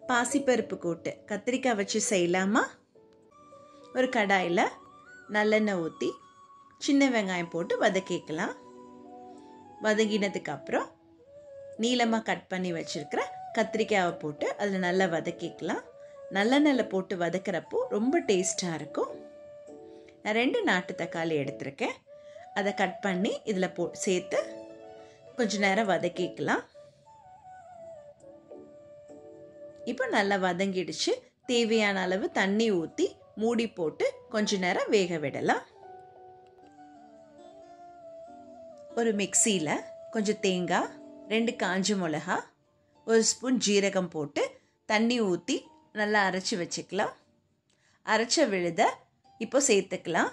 பாசிப்பருப்பு கூட்டு கத்திரிக்காய் வச்சு செய்யலாமா ஒரு கடாயில் நல்லெண்ணெய் ஊற்றி சின்ன வெங்காயம் போட்டு வதக்கிக்கலாம் வதங்கினதுக்கு அப்புறம் நீளமாக கட் பண்ணி வச்சுருக்கிற கத்திரிக்காயை போட்டு அதில் நல்லா வதக்கிக்கலாம் நல்லெண்ணெயில் போட்டு வதக்கிறப்போ ரொம்ப டேஸ்ட்டாக இருக்கும் நான் ரெண்டு நாட்டு தக்காளி எடுத்திருக்கேன் அதை கட் பண்ணி இதில் போ சேர்த்து கொஞ்ச நேரம் வதக்கிக்கலாம் இப்போ நல்லா வதங்கிடுச்சு தேவையான அளவு தண்ணி ஊற்றி மூடி போட்டு கொஞ்ச நேரம் வேக விடலாம் ஒரு மிக்சியில் கொஞ்சம் தேங்காய் ரெண்டு காஞ்ச மிளகா ஒரு ஸ்பூன் ஜீரகம் போட்டு தண்ணி ஊற்றி நல்லா அரைச்சி வச்சுக்கலாம் அரைச்ச விழுத இப்போ சேர்த்துக்கலாம்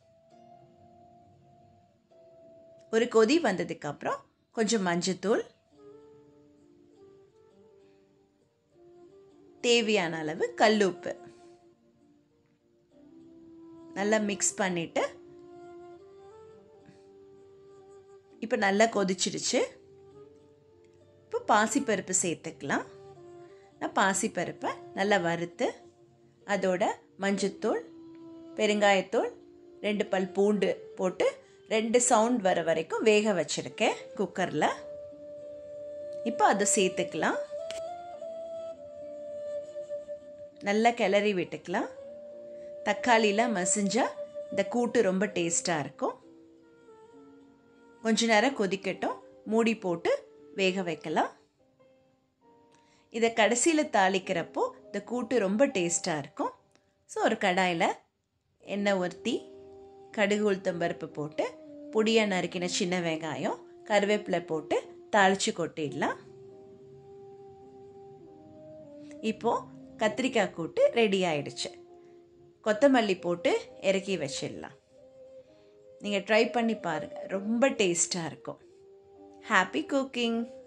ஒரு கொதி வந்ததுக்கப்புறம் கொஞ்சம் மஞ்சத்தூள் தேவையான அளவு கல்லுப்பு நல்லா மிக்ஸ் பண்ணிவிட்டு இப்போ நல்லா கொதிச்சிடுச்சு இப்போ பாசிப்பருப்பு சேர்த்துக்கலாம் நான் பாசிப்பருப்பை நல்லா வறுத்து அதோட மஞ்சத்தூள் பெருங்காயத்தூள் ரெண்டு பல் பூண்டு போட்டு ரெண்டு சவுண்ட் வர வரைக்கும் வேக வச்சுருக்கேன் குக்கரில் இப்போ அதை சேர்த்துக்கலாம் நல்லா கிளறி விட்டுக்கலாம் தக்காளிலாம் மசிஞ்சால் இந்த கூட்டு ரொம்ப டேஸ்ட்டாக இருக்கும் கொஞ்ச நேரம் கொதிக்கட்டும் மூடி போட்டு வேக வைக்கலாம் இதை கடைசியில் தாளிக்கிறப்போ இந்த கூட்டு ரொம்ப டேஸ்ட்டாக இருக்கும் ஸோ ஒரு கடாயில் எண்ணெய் ஊற்றி கடுகு உளுத்தம்பருப்பு போட்டு பொடியாக நறுக்கின சின்ன வெங்காயம் கருவேப்பிலை போட்டு தாளித்து கொட்டிடலாம் இப்போது கத்திரிக்காய் கூட்டு ரெடி ஆயிடுச்சு கொத்தமல்லி போட்டு இறக்கி வச்சிடலாம் நீங்கள் ட்ரை பண்ணி பாருங்கள் ரொம்ப டேஸ்ட்டாக இருக்கும் ஹாப்பி குக்கிங்